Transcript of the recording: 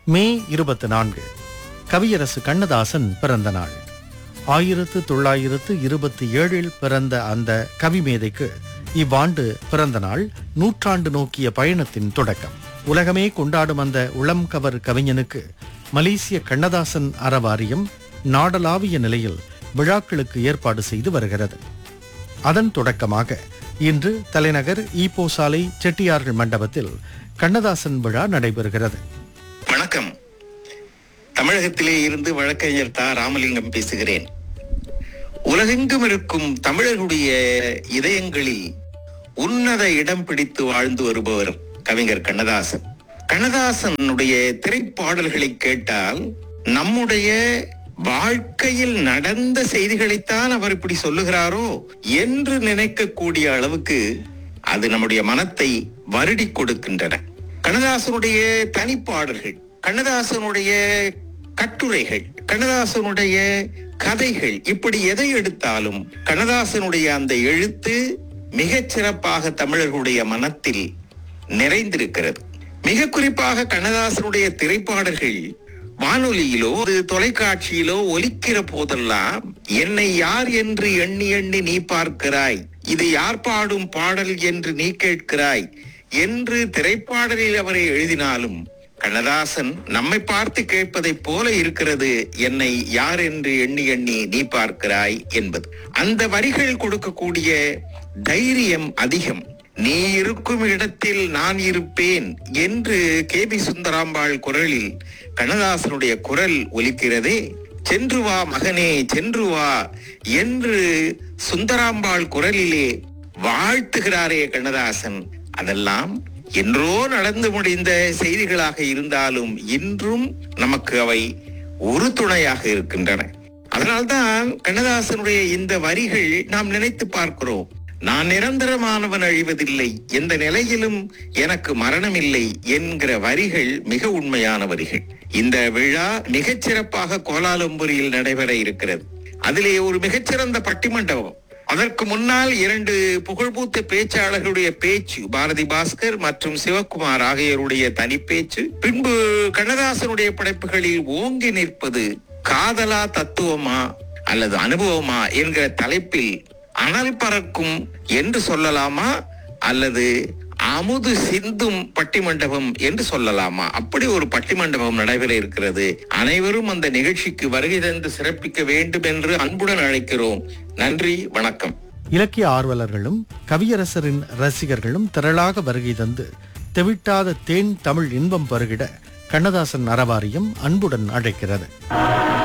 மே இருபத்தி நான்கு கவியரசு கண்ணதாசன் பிறந்த நாள் ஆயிரத்து தொள்ளாயிரத்து இருபத்தி ஏழில் பிறந்த அந்த கவிமேதைக்கு இவ்வாண்டு பிறந்த நாள் நூற்றாண்டு நோக்கிய பயணத்தின் தொடக்கம் உலகமே கொண்டாடும் அந்த உளம் கவர் கவிஞனுக்கு மலேசிய கண்ணதாசன் அறவாரியம் நாடளாவிய நிலையில் விழாக்களுக்கு ஏற்பாடு செய்து வருகிறது அதன் தொடக்கமாக இன்று தலைநகர் ஈப்போ சாலை செட்டியார்கள் மண்டபத்தில் கண்ணதாசன் விழா நடைபெறுகிறது வணக்கம் தமிழகத்திலே இருந்து வழக்கறிஞர் தா ராமலிங்கம் பேசுகிறேன் உலகெங்கும் இருக்கும் தமிழர்களுடைய இதயங்களில் உன்னத இடம் பிடித்து வாழ்ந்து வருபவர் கவிஞர் கண்ணதாசன் கண்ணதாசனுடைய திரைப்பாடல்களை கேட்டால் நம்முடைய வாழ்க்கையில் நடந்த செய்திகளைத்தான் அவர் இப்படி சொல்லுகிறாரோ என்று நினைக்கக்கூடிய அளவுக்கு அது நம்முடைய மனத்தை வருடி கொடுக்கின்றன கண்ணதாசனுடைய தனிப்பாடல்கள் கண்ணதாசனுடைய கட்டுரைகள் கண்ணதாசனுடைய கதைகள் இப்படி எதை எடுத்தாலும் கண்ணதாசனுடைய அந்த எழுத்து மிகச் சிறப்பாக தமிழர்களுடைய மனத்தில் நிறைந்திருக்கிறது மிக குறிப்பாக கண்ணதாசனுடைய திரைப்பாடல்கள் வானொலியிலோ அது தொலைக்காட்சியிலோ ஒலிக்கிற போதெல்லாம் என்னை யார் என்று எண்ணி எண்ணி நீ பார்க்கிறாய் இது யார் பாடும் பாடல் என்று நீ கேட்கிறாய் என்று திரைப்பாடலில் அவரை எழுதினாலும் கண்ணதாசன் நம்மை பார்த்து கேட்பதைப் போல இருக்கிறது என்னை யார் என்று எண்ணி எண்ணி நீ பார்க்கிறாய் என்பது அந்த வரிகள் கொடுக்கக்கூடிய தைரியம் அதிகம் நீ இருக்கும் இடத்தில் நான் இருப்பேன் என்று கே பி சுந்தராம்பாள் குரலில் கண்ணதாசனுடைய குரல் ஒலிக்கிறதே சென்று வா மகனே சென்று வா என்று சுந்தராம்பாள் குரலிலே வாழ்த்துகிறாரே கண்ணதாசன் அதெல்லாம் என்றோ நடந்து முடிந்த செய்திகளாக இருந்தாலும் இன்றும் நமக்கு அவை ஒரு துணையாக இருக்கின்றன அதனால்தான் கண்ணதாசனுடைய இந்த வரிகள் நாம் நினைத்து பார்க்கிறோம் நான் நிரந்தரமானவன் அழிவதில்லை எந்த நிலையிலும் எனக்கு மரணம் இல்லை என்கிற வரிகள் மிக உண்மையான வரிகள் இந்த விழா மிகச் சிறப்பாக கோலாலம்பூரில் நடைபெற இருக்கிறது அதிலே ஒரு மிகச்சிறந்த பட்டிமண்டபம் அதற்கு முன்னால் இரண்டு புகழ்பூத்த பேச்சாளர்களுடைய பேச்சு பாரதி பாஸ்கர் மற்றும் சிவகுமார் ஆகியோருடைய தனி பேச்சு பின்பு கண்ணதாசனுடைய படைப்புகளில் ஓங்கி நிற்பது காதலா தத்துவமா அல்லது அனுபவமா என்கிற தலைப்பில் அனல் பறக்கும் என்று சொல்லலாமா அல்லது அமுது சிந்தும் பட்டிமண்டபம் என்று சொல்லலாமா அப்படி ஒரு பட்டிமண்டபம் நடைபெற இருக்கிறது அனைவரும் அந்த நிகழ்ச்சிக்கு வருகை தந்து சிறப்பிக்க வேண்டும் என்று அன்புடன் அழைக்கிறோம் நன்றி வணக்கம் இலக்கிய ஆர்வலர்களும் கவியரசரின் ரசிகர்களும் திரளாக வருகை தந்து தெவிட்டாத தேன் தமிழ் இன்பம் பருகிட கண்ணதாசன் அறவாரியம் அன்புடன் அழைக்கிறது